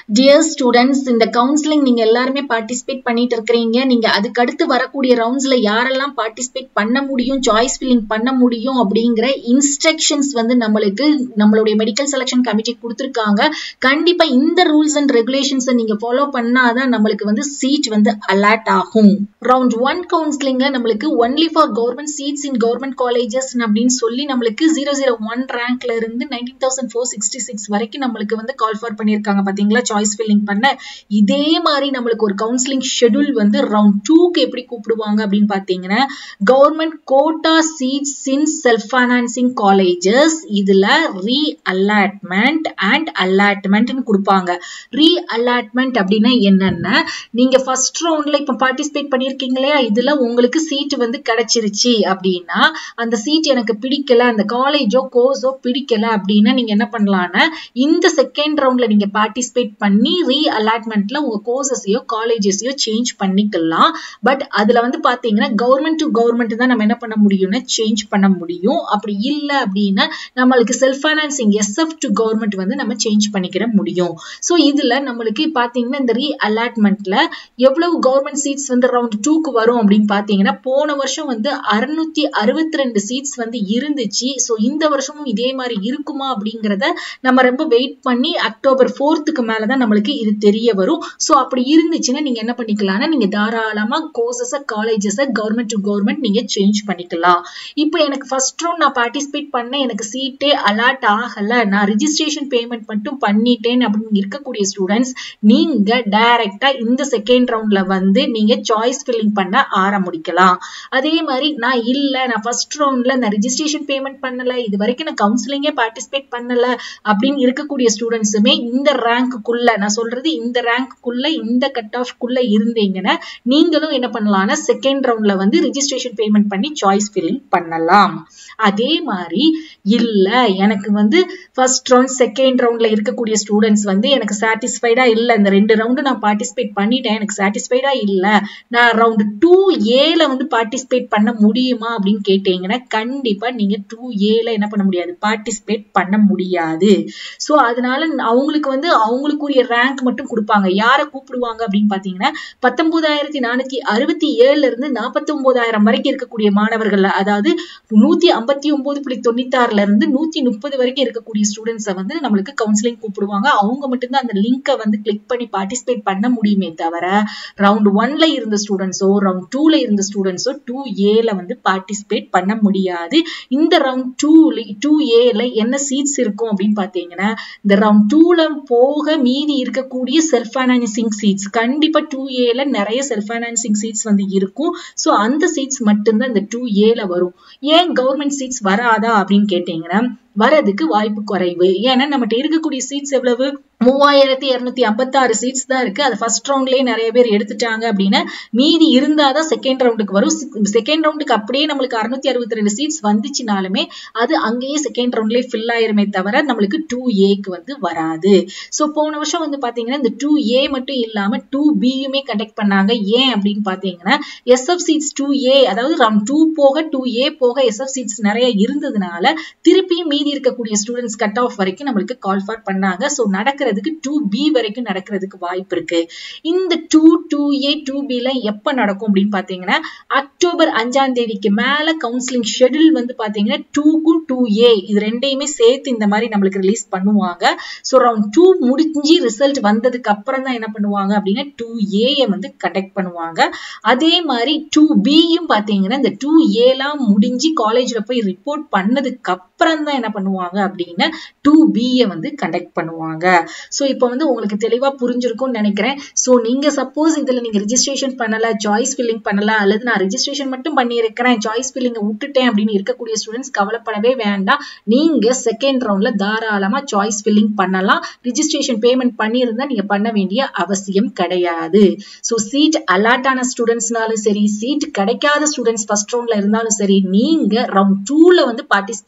dear students இந்த counselling நீங்க எல்லாருமே பார்ட்டிசிபேட் பண்ணிட்டு இருக்கிறீங்க நீங்க அதுக்கு அடுத்து வரக்கூடிய ரவுண்ட்ஸ்ல யாரெல்லாம் பார்ட்டிசிபேட் பண்ண முடியும் சாய்ஸ் ஃபில்லிங் பண்ண முடியும் அப்படிங்கிற இன்ஸ்ட்ரக்ஷன்ஸ் வந்து நம்மளுக்கு நம்மளுடைய மெடிக்கல் செலெக்ஷன் கமிட்டி கொடுத்துருக்காங்க கண்டிப்பா இந்த ரூல்ஸ் அண்ட் ரெகுலேஷன்ஸை நீங்க ஃபாலோ பண்ணாதான் நம்மளுக்கு வந்து சீட் வந்து அலாட் ஆகும் ரவுண்ட் ஒன் கவுன்சிலிங்க நம்மளுக்கு only for government seats in government colleges அப்படின்னு சொல்லி நம்மளுக்கு ஜீரோ ஜீரோ ஒன் ரேங்க்ல இருந்து nineteen thousand four sixty six வரைக்கும் நம்மளுக்கு வந்து கால் ஃபார் பண்ணியிருக்காங்க பாத்தீங்களா சாய்ஸ் ஃபில்லிங் பண்ண இதே மாதிரி நம்மளுக்கு ஒரு கவுன்சிலிங் ஷெட்யூல் வந்து ரவுண்ட் டூக்கு எப்படி கூப்பிடுவாங்க அப்படின்னு பாத்தீங்கன்னா government quota seats in self financing colleges இதுல ரீ அலாட்மெண்ட் அண்ட் அலாட்மெண்ட்னு கொடுப்பாங்க ரீ அலாட்மெண்ட் அப்படின்னா என்னன்னா நீங்க ஃபர்ஸ்ட் ரவுண்ட்ல இப்ப பார்ட்டிசிபேட் பண்ணிருக்கீங்க இல்லையா இதுல உங்களுக்கு சீட் வந்து கிடைச்சிருச்சு அப்படின்னா அந்த சீட் எனக்கு பிடிக்கல அந்த காலேஜோ கோர்ஸோ பிடிக்கல அப்படின்னா நீங்க என்ன பண்ணலாம்னா இந்த செகண்ட் ரவுண்ட்ல நீங்க பார்ட்டிசிபேட் பண்ணி ரீ அலாட்மெண்ட்ல உங்க கோர்சஸையோ காலேஜஸையோ சேஞ்ச் பண்ணிக்கலாம் பட் அதுல வந்து பாத்தீங்கன்னா கவர்மெண்ட் டு கவர்மெண்ட் தான் நம்ம என்ன பண்ண முடியும்னா சேஞ்ச் பண்ண முடியும் அப்படி இல்ல அப்படின்னா நம்மளுக்கு self financing SF to government வந்து நம்ம சேஞ்ச் பண்ணிக்கிற முடியும் ஸோ இதுல நம்மளுக்கு பாத்தீங்கன்னா இந்த ரீ அலாட்மெண்ட்ல எவ்வளவு கவர்மெண்ட் சீட்ஸ் வந்து ரவுண்ட் டூக்கு வரும் அப்படின்னு பாத்தீங்கன்னா போன வருஷம் வந்து அறுநூத்தி அறுபத்தி ரெண்டு சீட்ஸ் வந்து இருந்துச்சு ஸோ இந்த வருஷமும் இதே மாதிரி இருக்குமா அப்படிங்கிறத நம்ம ரொம்ப வெயிட் பண்ணி அக்டோபர் ஃபோர்த்துக்கு மேலதான் நம்மளுக்கு இது தெரிய வரும் ஸோ அப்படி இருந்துச்சுன்னா நீங்க என்ன பண்ணிக்கலாம்னா நீங்க தாராளமா கோர்சஸ காலேஜஸ கவர்மெண்ட் டு கவர்மெண்ட் நீங்க சேஞ்ச் பண்ணிக்கலாம் இப்போ எனக்கு ஃபர்ஸ்ட் ரவுண்ட் நான் பார்ட்டிசிபேட் பண்ண எனக்கு சீட்டே அலாட் ஆகல நான் ரிஜிஸ்ட்ரேஷன் பேமெண்ட் மட்டும் பண்ணிட்டேன் அப்படின்னு இருக்கக்கூடிய ஸ்டூடெண்ட்ஸ் நீங்க டைரக்டா இந்த செகண்ட் ரவுண்ட்ல வந்து நீங்க சாய்ஸ் ஃபில்லிங் பண்ண ஆரம்பிக்கலாம் அதே மாதிரி நான் இல்ல நான் ஃபர்ஸ்ட் ரவுண்ட்ல நான் ரிஜிஸ்ட்ரேஷன் பேமெண்ட் பண்ணல இது வரைக்கும் நான் கவுன்சிலிங்கே பார்ட்டிசிபேட் பண்ணல அப்படின்னு இருக்கக்கூடிய ஸ்டூடெண்ட்ஸுமே இந்த ரேங்க்குள்ள நான் சொல்றது இந்த ரேங்க்குள்ள இந்த கட் ஆஃப்குள்ள இருந்தீங்கன்னா நீங்களும் என்ன பண்ணலாம்னா செகண்ட் ரவுண்ட்ல வந்து ரிஜிஸ்ட்ரேஷன் பேமெண்ட் பண்ணி சாய்ஸ் ஃபில்லிங் பண்ணலாம் அதே மாதிரி இல்ல எனக்கு வந்து ஃபர்ஸ்ட் ரவுண்ட் செகண்ட் ரவுண்ட்ல இருக்கக்கூடிய ஸ்டூடெண்ட்ஸ் வந்து எனக்கு சாட்டிஸ்ஃபைடா இல்ல இந்த ரெண்டு ரவுண்டு நான் பார்ட்டிசிபேட் பண்ணிட்டேன் எனக்கு சாட்டிஸ்ஃபைடா இல்ல நான் ரவுண்ட் டூ ஏல வந்து பார்ட்டிசிபேட் பண்ண முடியுமா அப்படின்னு கேட்டீங்கன்னா கண்டிப்பா நீங்க டூ ஏல என்ன பண்ண முடியாது பார்ட்டிசிபேட் பண்ண முடியாது ஸோ அதனால அவங்களுக்கு வந்து அவங்களுக்குரிய ரேங்க் மட்டும் கொடுப்பாங்க யாரை கூப்பிடுவாங்க அப்படின்னு பாத்தீங்கன்னா பத்தொன்பதாயிரத்தி நானூத்தி அறுபத்தி ஏழுல இருந்து நாற்பத்தி ஒன்பதாயிரம் வரைக்கும் இருக்கக்கூடிய மாணவர்கள் அதாவது நூத்தி ஐம்பத்தி ஒன்பது புள்ளி தொண்ணூத்தி ஆறுல இருந்து நூத்தி முப்பது வரைக்கும் இருக்கக்கூடிய ஸ்டூடெண்ட்ஸை வந்து நம்மளுக்கு கவுன்சிலிங் கூப்பிடுவாங்க அவங்க மட்டும்தான் அந்த லிங்கை வந்து கிளிக் பண்ணி பார்ட்டிசிபேட் பண்ண முடியுமே தவிர ரவுண்ட் ஒன்ல இருந்த ஸ்டூடெண்ட்ஸோ ரவுண்ட் டூல இருந்த ஸ்டூடெண்ட்ஸோ டூ ஏல வந்து பார்ட்டிசிபேட் பண்ண முடியாது இந்த ரவுண்ட் டூல டூ ஏல என்ன சீட்ஸ் இருக்கும் அப்படின்னு பாத்தீங்கன்னா இந்த ரவுண்ட் டூல போக மீதி இருக்கக்கூடிய செல்ஃப் ஃபைனான்சிங் சீட்ஸ் கண்டிப்பா டூ ஏல நிறைய செல்ஃப் ஃபைனான்சிங் சீட்ஸ் வந்து இருக்கும் ஸோ அந்த சீட்ஸ் மட்டும்தான் இந்த டூ ஏல வரும் ஏன் கவர்மெண்ட் சீட்ஸ் வராதா அப்படின்னு கேட்டீங்கன்னா வரதுக்கு வாய்ப்பு குறைவு ஏன்னா நம்மகிட்ட இருக்கக்கூடிய சீட்ஸ் எவ்வளவு மூவாயிரத்தி இருநூத்தி ஐம்பத்தி ஆறு சீட்ஸ் தான் இருக்கு அது ஃபர்ஸ்ட் ரவுண்ட்லயே நிறைய பேர் எடுத்துட்டாங்க அப்படின்னா மீதி இருந்தாதான் செகண்ட் ரவுண்டுக்கு வரும் செகண்ட் ரவுண்டுக்கு அப்படியே நம்மளுக்கு அறுநூத்தி அறுபத்தி ரெண்டு சீட்ஸ் வந்துச்சுனாலுமே அது அங்கேயே செகண்ட் ரவுண்ட்லயே ஃபில் ஆயிருமே தவிர நம்மளுக்கு டூ ஏக்கு வந்து வராது ஸோ போன வருஷம் வந்து பாத்தீங்கன்னா இந்த டூ ஏ மட்டும் இல்லாம டூ பியுமே கண்டக்ட் பண்ணாங்க ஏன் அப்படின்னு பாத்தீங்கன்னா எஸ்எஃப் சீட்ஸ் டூ ஏ அதாவது ரவுண்ட் டூ போக டூ ஏ போக எஸ்எஃப் சீட்ஸ் நிறைய இருந்ததுனால திருப்பியும் மீதி இருக்கக்கூடிய ஸ்டூடெண்ட்ஸ் கட் ஆஃப் வரைக்கும் நம்மளுக்கு கால் ஃபார் பண்ணாங்க ஸோ நடக்கிறதுக்கு டூ பி வரைக்கும் நடக்கிறதுக்கு வாய்ப்பு இருக்கு இந்த டூ டூ ஏ டூ பில எப்ப நடக்கும் அப்படின்னு பாத்தீங்கன்னா அக்டோபர் அஞ்சாம் தேதிக்கு மேல கவுன்சிலிங் ஷெட்யூல் வந்து பாத்தீங்கன்னா டூக்கும் டூ ஏ இது ரெண்டையுமே சேர்த்து இந்த மாதிரி நம்மளுக்கு ரிலீஸ் பண்ணுவாங்க ஸோ ரவுண்ட் டூ முடிஞ்சு ரிசல்ட் வந்ததுக்கு அப்புறம் தான் என்ன பண்ணுவாங்க அப்படின்னா டூ ஏயை வந்து கண்டக்ட் பண்ணுவாங்க அதே மாதிரி டூ பியும் பாத்தீங்கன்னா இந்த டூ ஏலாம் முடிஞ்சு காலேஜ்ல போய் ரிப்போர்ட் பண்ணதுக்கு அப்புறம் தான் என்ன பண்ணுவாங்க அப்படின்னா டூ பியை வந்து கண்டக்ட் பண்ணுவாங்க ஸோ இப்போ வந்து உங்களுக்கு தெளிவா புரிஞ்சிருக்கும்னு நினைக்கிறேன் ஸோ நீங்க சப்போஸ் இதுல நீங்க ரிஜிஸ்ட்ரேஷன் பண்ணல சாய்ஸ் ஃபில்லிங் பண்ணல அல்லது நான் ரிஜிஸ்ட்ரேஷன் மட்டும் பண்ணியிருக்கிறேன் சாய்ஸ் ஃபில்லிங்க விட்டுட்டேன் அப்படின்னு இருக்கக்கூடிய ஸ்டூடெண்ட்ஸ் கவலைப்படவே வேண்டாம் நீங்க செகண்ட் ரவுண்ட்ல தாராளமா சாய்ஸ் ஃபில்லிங் பண்ணலாம் ரிஜிஸ்ட்ரேஷன் பேமெண்ட் பண்ணியிருந்தா நீங்க பண்ண வேண்டிய அவசியம் கிடையாது ஸோ சீட் அலாட் ஆன ஸ்டூடெண்ட்ஸ்னாலும் சரி சீட் கிடைக்காத ஸ்டூடெண்ட்ஸ் ஃபர்ஸ்ட் ரவுண்ட்ல இருந்தாலும் சரி நீங்க ரவுண்ட் டூல வந்து பார்ட்டிசிபேட் பண்ண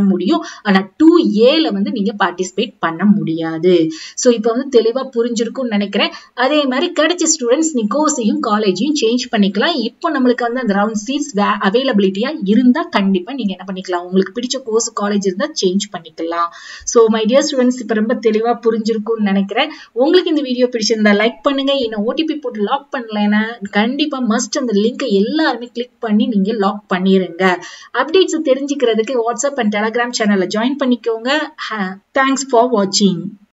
முடியும் ஆனா டூ ஏல வந்து நீங்க பார்ட்டிசிபேட் பண்ண முடியாது ஸோ இப்போ வந்து தெளிவா புரிஞ்சிருக்கும்னு நினைக்கிறேன் அதே மாதிரி கிடைச்ச ஸ்டூடெண்ட்ஸ் நீ கோர்ஸையும் காலேஜையும் சேஞ்ச் பண்ணிக்கலாம் இப்போ நம்மளுக்கு வந்து அந்த ரவுண்ட் சீட்ஸ் அவைலபிலிட்டியா இருந்தா கண்டிப்பா நீங்க என்ன பண்ணிக்கலாம் உங்களுக்கு பிடிச்ச கோர்ஸ் காலேஜ் இருந்தா சேஞ்ச் பண்ணிக்கலாம் ஸோ மை டியர் ஸ்டூடெண்ட்ஸ் இப்போ ரொம்ப தெளிவா புரிஞ்சிருக்கும்னு நினைக்கிறேன் உங்களுக்கு இந்த வீடியோ பிடிச்சிருந்தா லைக் பண்ணுங்க இன்னும் ஓடிபி போட்டு லாக் பண்ணலைன்னா கண்டிப்பா மஸ்ட் அந்த லிங்கை எல்லாருமே கிளிக் பண்ணி நீங்க லாக் பண்ணிருங்க அப்டேட்ஸ் தெரிஞ்சுக்கிறதுக்கு வாட்ஸ்அப் அண்ட் டெலகிராம் சேனல்ல ஜாயின் பண்ணிக்கோங்க தேங்க்ஸ் ஃபார் வாட்சிங்